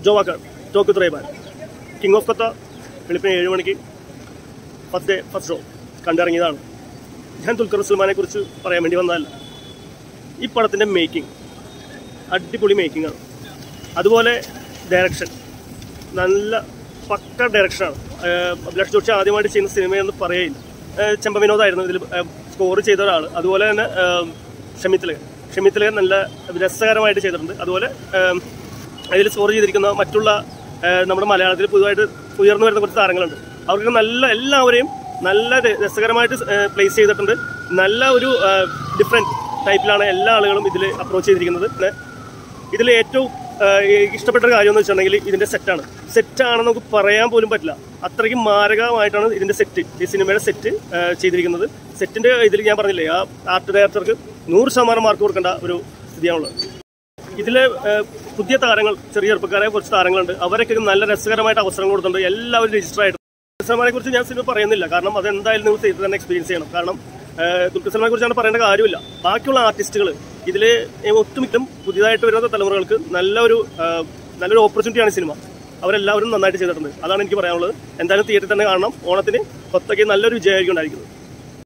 ജോവാക്കാർ ടോക്ക് ത്രൈബാൻ king of Kotha വെളുപ്പിന് ഏഴ് മണിക്ക് ഫസ്റ്റ് ഡേ ഫസ്റ്റ് ഷോ കണ്ടിറങ്ങിയതാണ് ഞാൻ ദുൽഖർ സൽമാനെ കുറിച്ച് പറയാൻ വേണ്ടി വന്നതല്ല ഈ പടത്തിൻ്റെ മേക്കിംഗ് അടിപൊളി മേക്കിംഗ് ആണ് അതുപോലെ ഡയറക്ഷൻ നല്ല പക്ക ഡയറക്ഷനാണ് അഭിലാഷ് ജോഷി ആദ്യമായിട്ട് ചെയ്യുന്ന സിനിമയെന്ന് പറയില്ല ചെമ്പ വിനോദായിരുന്നു ഇതിൽ സ്കോർ ചെയ്ത ഒരാൾ അതുപോലെ തന്നെ ഷമിത്തിലകൻ ഷമിത്തിലകൻ നല്ല രസകരമായിട്ട് ചെയ്തിട്ടുണ്ട് അതുപോലെ അതിൽ സ്കോർ ചെയ്തിരിക്കുന്ന മറ്റുള്ള ആ, നമ്മുടെ മലയാളത്തിൽ പുതുതായിട്ട് ഉയർന്നു വരുന്ന കുറച്ച് താരങ്ങളുണ്ട് അവർക്ക് നല്ല എല്ലാവരെയും നല്ല ര- രസകരമായിട്ട് പ്ലേസ് ചെയ്തിട്ടുണ്ട് നല്ല ഒരു ഡിഫറെൻറ്റ് ടൈപ്പിലാണ് എല്ലാ ആളുകളും ഇതിൽ അപ്രോച്ച് ചെയ്തിരിക്കുന്നത് പിന്നെ ഇതിൽ ഏറ്റവും ആ, ഇഷ്ടപ്പെട്ട ഒരു കാര്യം എന്ന് വെച്ചിട്ടുണ്ടെങ്കിൽ ഇതിന്റെ സെറ്റാണ് സെറ്റാണെന്ന് നമുക്ക് പറയാൻ പോലും പറ്റില്ല അത്രയ്ക്കും മാരകമായിട്ടാണ് ഇതിന്റെ സെറ്റ് ഈ സിനിമയുടെ സെറ്റ് ചെയ്തിരിക്കുന്നത് സെറ്റിന്റെ ഇതിൽ ഞാൻ പറഞ്ഞില്ലേ ആ ആർട്ട് ഡയറക്ടർക്ക് നൂറ് ശതമാനം മാർക്ക് കൊടുക്കേണ്ട ഒരു സ്ഥിതിയാണുള്ളത് ഇതിലെ ആ, പുതിയ താരങ്ങൾ ചെറിയ ചെറുപ്പക്കാരായ കുറച്ച് താരങ്ങളുണ്ട് അവരൊക്കെ നല്ല രസകരമായിട്ട് അവസരം കൊടുത്തിട്ടുണ്ട് എല്ലാവരും രജിസ്റ്റർ ആയിട്ട് ദുൽഖർ സൽമാനെ കുറിച്ച് ഞാൻ സിനിമ പറയുന്നില്ല കാരണം അത് എന്തായാലും നിങ്ങൾ ചെയ്ത് തന്നെ എക്സ്പീരിയൻസ് ചെയ്യണം കാരണം ആ, ദുൽഖർ സൽമാനെ കുറിച്ചാണ് പറയേണ്ട കാര്യമില്ല ബാക്കിയുള്ള ആർട്ടിസ്റ്റുകൾ ഇതിൽ ഒട്ടുമിക്കും പുതിയതായിട്ട് വരുന്ന തലമുറകൾക്ക് നല്ലൊരു ആ, നല്ലൊരു ഓപ്പർച്യൂണിറ്റിയാണ് സിനിമ അവരെല്ലാവരും നന്നായിട്ട് ചെയ്തിട്ടുണ്ട് അതാണ് എനിക്ക് പറയാനുള്ളത് എന്തായാലും തിയേറ്ററിൽ തന്നെ കാണണം ഓണത്തിന് കൊത്തയ്ക്ക് നല്ലൊരു വിജയമായിരിക്കും ഉണ്ടായിരിക്കുന്നത്